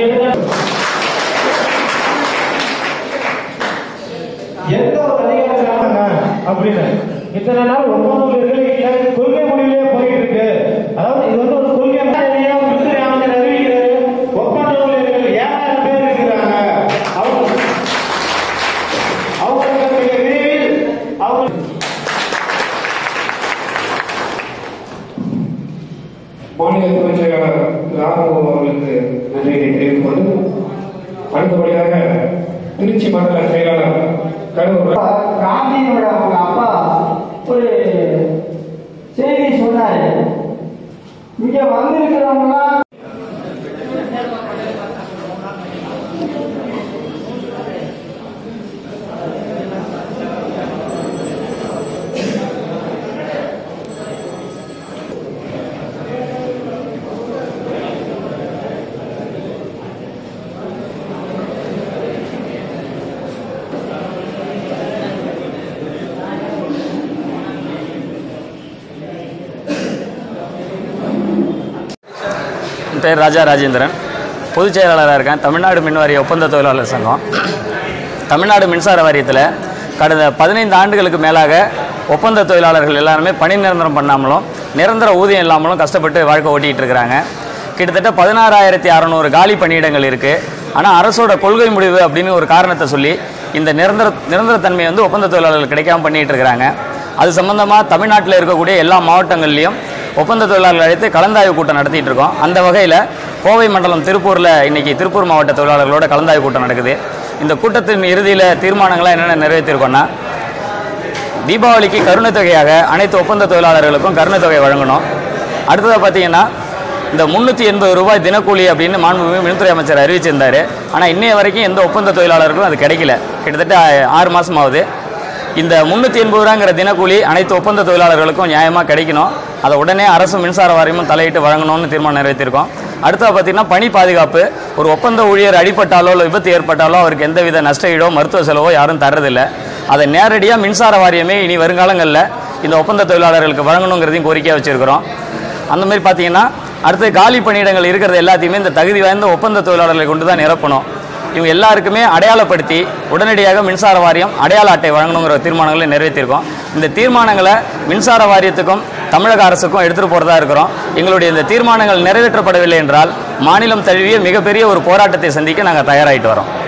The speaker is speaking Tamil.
எந்த ஒரு அதிகாரத்தினால அப்படின்னு இத்தனை நாள் ஒன்பது ஊழியர்கள் கொள்கை முடிவிலே போயிட்டு இருக்கு அதாவது இது வந்து ஒரு கொள்கை மாதிரியா மிஸ்ரி அமைச்சர் அறிவிக்கிறாரு ஒப்பந்த ஊழியர்கள் ஏழாயிரம் பேர் இருக்கிறாங்க அவங்க அவங்களுக்கு மிக விரைவில் அவங்க மாநில துணைச் செயலாளர் ராமு அவர்களுக்கு நன்றியை தெரிவித்துக் கொண்டு அடுத்தபடியாக திருச்சி மண்டல செயலாளர் கரூர் காந்தியினோட அவங்க அப்பா ஒரு செய்தி சொன்னாரு இங்க வந்திருக்கிறவங்களாம் என் பேர் ராஜா ராஜேந்திரன் பொதுச் செயலாளராக இருக்கேன் தமிழ்நாடு மின்வாரிய ஒப்பந்த தொழிலாளர் சங்கம் தமிழ்நாடு மின்சார வாரியத்தில் கடந்த பதினைந்து ஆண்டுகளுக்கு மேலாக ஒப்பந்த தொழிலாளர்கள் எல்லாருமே பணி நிரந்தரம் பண்ணாமலும் நிரந்தர ஊதியம் இல்லாமலும் கஷ்டப்பட்டு வாழ்க்கை ஓட்டிகிட்டு இருக்கிறாங்க கிட்டத்தட்ட பதினாறாயிரத்தி அறநூறு காலி பணியிடங்கள் இருக்குது ஆனால் அரசோட கொள்கை முடிவு அப்படின்னு ஒரு காரணத்தை சொல்லி இந்த நிரந்தர நிரந்தரத்தன்மை வந்து ஒப்பந்த தொழிலாளர்கள் கிடைக்காம பண்ணிகிட்டு இருக்கிறாங்க அது சம்பந்தமாக தமிழ்நாட்டில் இருக்கக்கூடிய எல்லா மாவட்டங்கள்லையும் ஒப்பந்த தொழிலாளர்கள் அழைத்து கலந்தாய்வு கூட்டம் நடத்திட்டு இருக்கோம் அந்த வகையில் கோவை மண்டலம் திருப்பூரில் இன்னைக்கு திருப்பூர் மாவட்ட தொழிலாளர்களோட கலந்தாய்வு கூட்டம் நடக்குது இந்த கூட்டத்தின் இறுதியில் தீர்மானங்களாக என்னென்ன நிறைவேற்றிருக்கோம்னா தீபாவளிக்கு கருணைத் தொகையாக அனைத்து ஒப்பந்த தொழிலாளர்களுக்கும் கருணைத் தொகை வழங்கணும் அடுத்ததாக பார்த்தீங்கன்னா இந்த முந்நூற்றி எண்பது ரூபாய் தினக்கூலி அப்படின்னு மாண்புமிகு மின்துறை அமைச்சர் அறிவிச்சிருந்தாரு ஆனால் இன்னைய வரைக்கும் எந்த ஒப்பந்த தொழிலாளருக்கும் அது கிடைக்கல கிட்டத்தட்ட ஆறு மாதம் ஆகுது இந்த முந்நூற்றி எண்பது ரூபாங்கிற தினக்கூலி அனைத்து ஒப்பந்த தொழிலாளர்களுக்கும் நியாயமாக கிடைக்கணும் அதை உடனே அரசு மின்சார வாரியமும் தலையிட்டு வழங்கணும்னு தீர்மானம் நிறைவேற்றிருக்கோம் அடுத்தது பார்த்தீங்கன்னா பணி பாதுகாப்பு ஒரு ஒப்பந்த ஊழியர் அடிபட்டாலோ இல்லை விபத்து ஏற்பட்டாலோ அவருக்கு எந்தவித நஷ்ட ஈடோ மருத்துவ செலவோ யாரும் தர்றதில்லை அதை நேரடியாக மின்சார வாரியமே இனி வருங்காலங்களில் இந்த ஒப்பந்த தொழிலாளர்களுக்கு வழங்கணுங்கிறதையும் கோரிக்கையாக வச்சுருக்கிறோம் அந்த மாதிரி பார்த்தீங்கன்னா அடுத்து காலி பணியிடங்கள் இருக்கிறது எல்லாத்தையுமே இந்த தகுதி வாய்ந்த ஒப்பந்த தொழிலாளர்களை கொண்டு தான் நிரப்பணும் இவங்க எல்லாருக்குமே அடையாளப்படுத்தி உடனடியாக மின்சார வாரியம் அடையாள அட்டை வழங்கணுங்கிற தீர்மானங்களை நிறைவேற்றியிருக்கோம் இந்த தீர்மானங்களை மின்சார வாரியத்துக்கும் தமிழக அரசுக்கும் எடுத்துகிட்டு போகிறதா இருக்கிறோம் எங்களுடைய இந்த தீர்மானங்கள் நிறைவேற்றப்படவில்லை என்றால் மாநிலம் தழுவிய மிகப்பெரிய ஒரு போராட்டத்தை சந்திக்க நாங்கள் தயாராகிட்டு வரோம்